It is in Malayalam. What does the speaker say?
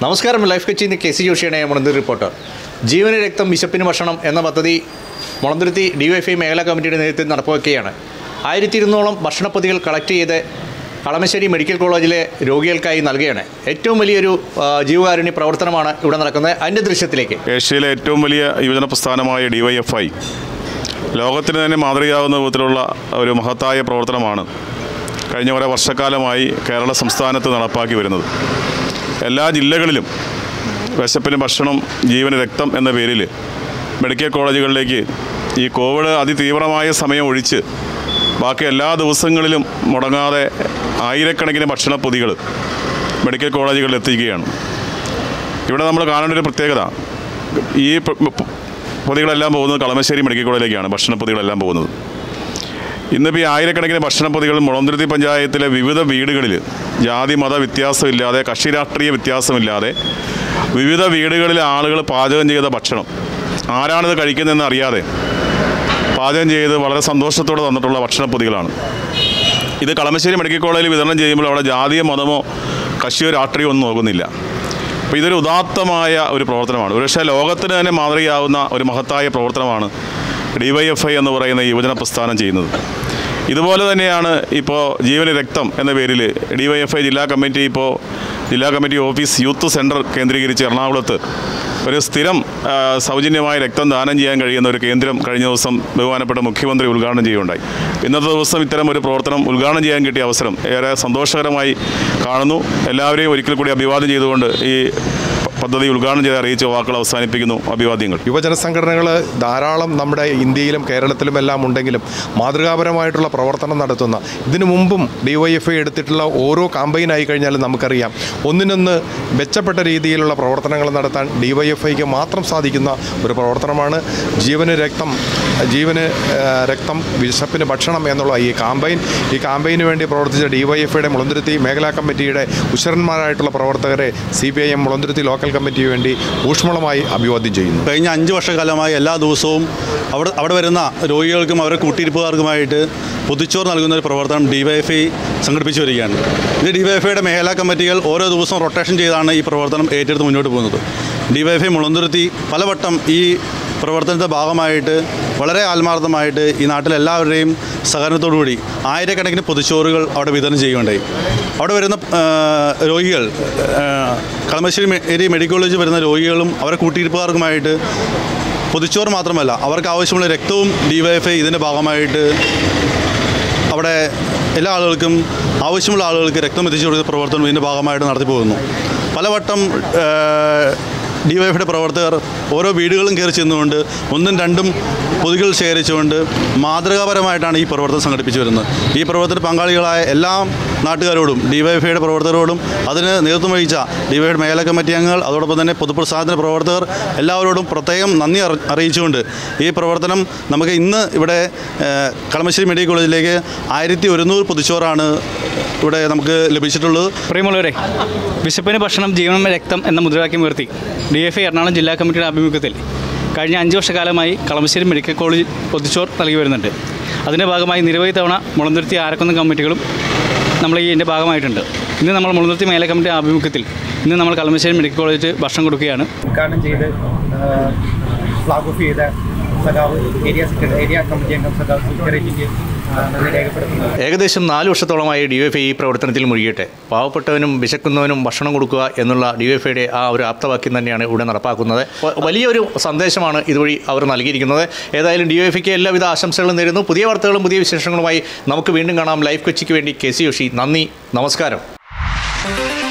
നമസ്കാരം ലൈഫ് കൊച്ചിയിൽ നിന്ന് കെ സി ജോഷിയാണ് മുളന്തുരുത്തി റിപ്പോർട്ടർ ജീവന് രക്തം വിശപ്പിന് ഭക്ഷണം എന്ന പദ്ധതി മുളന്തുരുത്തി ഡിവൈഎഫ്ഐ മേഖലാ കമ്മിറ്റിയുടെ നേതൃത്വത്തിൽ നടപ്പാക്കുകയാണ് ആയിരത്തി ഇരുന്നൂറോളം ഭക്ഷണപ്പൊതികൾ കളക്ട് ചെയ്ത് കളമശ്ശേരി മെഡിക്കൽ കോളേജിലെ രോഗികൾക്കായി നൽകുകയാണ് ഏറ്റവും വലിയൊരു ആ, ജീവകാരുണ്യ പ്രവർത്തനമാണ് ഇവിടെ നടക്കുന്നത് അതിൻ്റെ ദൃശ്യത്തിലേക്ക് ഏഷ്യയിലെ ഏറ്റവും വലിയ യുവജന പ്രസ്ഥാനമായ ഡിവൈഎഫ്ഐ ലോകത്തിന് തന്നെ മാതൃകയാകുന്ന വിധത്തിലുള്ള ഒരു മഹത്തായ പ്രവർത്തനമാണ് കഴിഞ്ഞ കുറേ വർഷക്കാലമായി കേരള സംസ്ഥാനത്ത് നടപ്പാക്കി വരുന്നത് എല്ലാ ജില്ലകളിലും വിശപ്പിന് ഭക്ഷണം ജീവന് രക്തം എന്ന പേരിൽ മെഡിക്കൽ കോളേജുകളിലേക്ക് ഈ കോവിഡ് അതിതീവ്രമായ സമയം ഒഴിച്ച് ബാക്കി എല്ലാ ദിവസങ്ങളിലും മുടങ്ങാതെ ആയിരക്കണക്കിന് ഭക്ഷണപ്പൊതികൾ മെഡിക്കൽ കോളേജുകളിൽ എത്തിക്കുകയാണ് ഇവിടെ നമ്മൾ കാണേണ്ട ഒരു പ്രത്യേകത ഈ പ- പ- പൊതികളെല്ലാം പോകുന്നത് കളമശ്ശേരി മെഡിക്കൽ കോളേജിലേക്കാണ് ഭക്ഷണപ്പൊതികളെല്ലാം പോകുന്നത് ഇന്നിപ്പോൾ ഈ ആയിരക്കണക്കിന് ഭക്ഷണപ്പൊതികൾ മുളന്തുരുത്തി പഞ്ചായത്തിലെ വിവിധ വീടുകളിൽ ജാതി മത വ്യത്യാസമില്ലാതെ കക്ഷി രാഷ്ട്രീയ വ്യത്യാസമില്ലാതെ വിവിധ വീടുകളിലെ ആളുകൾ പാചകം ചെയ്ത ഭക്ഷണം ആരാണിത് കഴിക്കുന്നതെന്ന് അറിയാതെ പാചകം ചെയ്ത് വളരെ സന്തോഷത്തോടെ തന്നിട്ടുള്ള ഭക്ഷണപ്പൊതികളാണ് ഇത് കളമശ്ശേരി മെഡിക്കൽ കോളേജിൽ വിതരണം ചെയ്യുമ്പോൾ അവിടെ ജാതിയോ മതമോ കക്ഷിയോ രാഷ്ട്രീയമോ ഒന്നും നോക്കുന്നില്ല അപ്പോൾ ഇതൊരു ഉദാത്തമായ ഒരു പ്രവർത്തനമാണ് ഒരുപക്ഷെ ലോകത്തിന് തന്നെ മാതൃകയാവുന്ന ഒരു മഹത്തായ പ്രവർത്തനമാണ് ഡിവൈഎഫ്ഐ എന്ന് പറയുന്ന ഈ യുവജന പ്രസ്ഥാനം ചെയ്യുന്നത് ഇതുപോലെ തന്നെയാണ് ഇപ്പോൾ ജീവന് രക്തം എന്ന പേരിൽ ഡിവൈഎഫ്ഐ ജില്ലാ കമ്മിറ്റി ഇപ്പോൾ ജില്ലാ കമ്മിറ്റി ഓഫീസ് യൂത്ത് സെൻറ്റർ കേന്ദ്രീകരിച്ച് എറണാകുളത്ത് ഒരു സ്ഥിരം ആ, സൗജന്യമായ രക്തം ദാനം ചെയ്യാൻ കഴിയുന്ന ഒരു കേന്ദ്രം കഴിഞ്ഞ ദിവസം ബഹുമാനപ്പെട്ട മുഖ്യമന്ത്രി ഉദ്ഘാടനം ചെയ്യുകയുണ്ടായി ഇന്നത്തെ ദിവസം ഇത്തരം ഒരു പ്രവർത്തനം ഉദ്ഘാടനം ചെയ്യാൻ കിട്ടിയ അവസരം ഏറെ സന്തോഷകരമായി കാണുന്നു എല്ലാവരെയും ഒരിക്കൽ കൂടി അഭിവാദ്യം ചെയ്തുകൊണ്ട് ഈ പ- പദ്ധതി ഉദ്ഘാടനം ചെയ്ത് അറിയിച്ച വാക്കുകൾ അവസാനിപ്പിക്കുന്നു അഭിവാദ്യങ്ങൾ യുവജന സംഘടനകൾ ധാരാളം നമ്മുടെ ഇന്ത്യയിലും കേരളത്തിലും എല്ലാം ഉണ്ടെങ്കിലും മാതൃകാപരമായിട്ടുള്ള പ്രവർത്തനം നടത്തുന്ന ഇതിനു മുമ്പും ഡിവൈഎഫ്ഐ എടുത്തിട്ടുള്ള ഓരോ കാമ്പയിൻ ആയി കഴിഞ്ഞാലും നമുക്കറിയാം ഒന്നിനൊന്ന് മെച്ചപ്പെട്ട രീതിയിലുള്ള പ്രവർത്തനങ്ങൾ നടത്താൻ ഡിവൈഎഫ്ഐക്ക് മാത്രം സാധിക്കുന്ന ഒരു പ്രവർത്തനമാണ് ജീവന് രക്തം ജീവന് ആ, രക്തം വിശപ്പിന് ഭക്ഷണം എന്നുള്ള ഈ കാമ്പയിൻ ഈ കാമ്പയിന് വേണ്ടി പ്രവർത്തിച്ച ഡിവൈഎഫ്ഐയുടെ മുളന്തുരുത്തി മേഖലാ കമ്മിറ്റിയുടെ ഉശരന്മാരായിട്ടുള്ള പ്രവർത്തകരെ C P I M Mulanthuruthy local കമ്മിറ്റിക്ക് വേണ്ടി ഊഷ്മളമായി അഭിവാദ്യം ചെയ്യുന്നു കഴിഞ്ഞ അഞ്ച് വർഷക്കാലമായി എല്ലാ ദിവസവും അവിടെ അവിടെ വരുന്ന രോഗികൾക്കും അവരുടെ കൂട്ടിരിപ്പുകാർക്കുമായിട്ട് പൊതിച്ചോറ് നൽകുന്ന ഒരു പ്രവർത്തനം ഡിവൈഎഫ്ഐ സംഘടിപ്പിച്ചു വരികയാണ് ഇത് ഡിവൈഎഫ്ഐയുടെ മേഖലാ കമ്മിറ്റികൾ ഓരോ ദിവസവും റൊട്ടേഷൻ ചെയ്താണ് ഈ പ്രവർത്തനം ഏറ്റെടുത്ത് മുന്നോട്ട് പോകുന്നത് ഡിവൈഎഫ്ഐ മുളന്തുരുത്തി പലവട്ടം ഈ പ്രവർത്തനത്തിൻ്റെ ഭാഗമായിട്ട് വളരെ ആത്മാർത്ഥമായിട്ട് ഈ നാട്ടിലെ എല്ലാവരുടെയും സഹകരണത്തോടുകൂടി ആയിരക്കണക്കിന് പൊതിച്ചോറുകൾ അവിടെ വിതരണം ചെയ്യുകയുണ്ടായി അവിടെ വരുന്ന ആ, രോഗികൾ ആ, കളമശ്ശേരി മെ- ഏരിയ മെഡിക്കൽ കോളേജിൽ വരുന്ന രോഗികളും അവരെ കൂട്ടിയിരിപ്പുകാർക്കുമായിട്ട് പൊതിച്ചോറ് മാത്രമല്ല അവർക്ക് ആവശ്യമുള്ള രക്തവും ഡിവൈഎഫ്ഐ ഇതിൻ്റെ ഭാഗമായിട്ട് അവിടെ എല്ലാ ആളുകൾക്കും ആവശ്യമുള്ള ആളുകൾക്ക് രക്തം എത്തിച്ചു കൊടുക്കുന്ന പ്രവർത്തനം ഇതിൻ്റെ ഭാഗമായിട്ട് നടത്തി പോകുന്നു പലവട്ടം ഡിവൈഎഫിയുടെ പ്രവർത്തകർ ഓരോ വീടുകളും കയറി ചെന്നുകൊണ്ട് ഒന്നും രണ്ടും പൊതുകൾ ശേഖരിച്ചുകൊണ്ട് മാതൃകാപരമായിട്ടാണ് ഈ പ്രവർത്തനം സംഘടിപ്പിച്ചു വരുന്നത് ഈ പ്രവർത്തന പങ്കാളികളായ എല്ലാ നാട്ടുകാരോടും ഡിവൈഎഫ്ഐയുടെ പ്രവർത്തകരോടും അതിന് നേതൃത്വം വഹിച്ച ഡിവൈഎഫ്ഐയുടെ മേഖലാ കമ്മിറ്റി അംഗങ്ങൾ അതോടൊപ്പം തന്നെ പൊതുപ്രസാദന പ്രവർത്തകർ എല്ലാവരോടും പ്രത്യേകം നന്ദി അറി- അറിയിച്ചുകൊണ്ട് ഈ പ്രവർത്തനം നമുക്ക് ഇന്ന് ഇവിടെ ഏഹ്, കളമശ്ശേരി മെഡിക്കൽ കോളേജിലേക്ക് ആയിരത്തി ഒരുന്നൂറ് പൊതിച്ചോറാണ് ഇവിടെ നമുക്ക് ലഭിച്ചിട്ടുള്ളത് പ്രിയമുള്ളവരെ വിശപ്പിന് ഭക്ഷണം ജീവനം രക്തം എന്ന മുദ്രാവാക്യം ഉയർത്തി ഡി എഫ് ഐ എറണാകുളം ജില്ലാ കമ്മിറ്റിയുടെ ആഭിമുഖ്യത്തിൽ കഴിഞ്ഞ അഞ്ച് വർഷക്കാലമായി കളമശ്ശേരി മെഡിക്കൽ കോളേജ് പൊതിച്ചോർ നൽകി വരുന്നുണ്ട് അതിൻ്റെ ഭാഗമായി നിരവധി തവണ മുളന്തുരുത്തി ആരക്കുന്ന കമ്മിറ്റികളും നമ്മൾ ഈ ഇതിൻ്റെ ഭാഗമായിട്ടുണ്ട് ഇന്ന് നമ്മൾ മുളന്തുരുത്തി മേല കമ്മിറ്റി ആഭിമുഖ്യത്തിൽ ഇന്ന് നമ്മൾ കളമശ്ശേരി മെഡിക്കൽ കോളേജ് ഭക്ഷണം കൊടുക്കുകയാണ് ഉദ്ഘാടനം ചെയ്ത് ഫ്ലാഗ് ഓഫ് ചെയ്ത സഖാവ് ഏരിയ സെക്രട്ടറി ഏരിയ കമ്മിറ്റി അംഗം സഖാവ് സെക്രട്ടറിക്ക് നന്ദി രേഖപ്പെടുത്തുന്നു ഏകദേശം നാല് വർഷത്തോളമായി ഡിവൈഎഫ്ഐ ഈ പ്രവർത്തനത്തിൽ മുഴുകിയിട്ട് പാവപ്പെട്ടവനും വിശക്കുന്നവനും ഭക്ഷണം കൊടുക്കുക എന്നുള്ള ഡിവൈഎഫ്ഐയുടെ ആ ഒരു ആപ്തവാക്യം തന്നെയാണ് ഇവിടെ നടപ്പാക്കുന്നത് വ- വലിയൊരു സന്ദേശമാണ് ഇതുവഴി അവർ നൽകിയിരിക്കുന്നത് ഏതായാലും ഡിവൈഎഫ്ഐക്ക് എല്ലാവിധ ആശംസകളും നേരുന്നു പുതിയ വാർത്തകളും പുതിയ വിശേഷങ്ങളുമായി നമുക്ക് വീണ്ടും കാണാം ലൈഫ് കൊച്ചിക്ക് വേണ്ടി കെ സി യോഷി നന്ദി നമസ്കാരം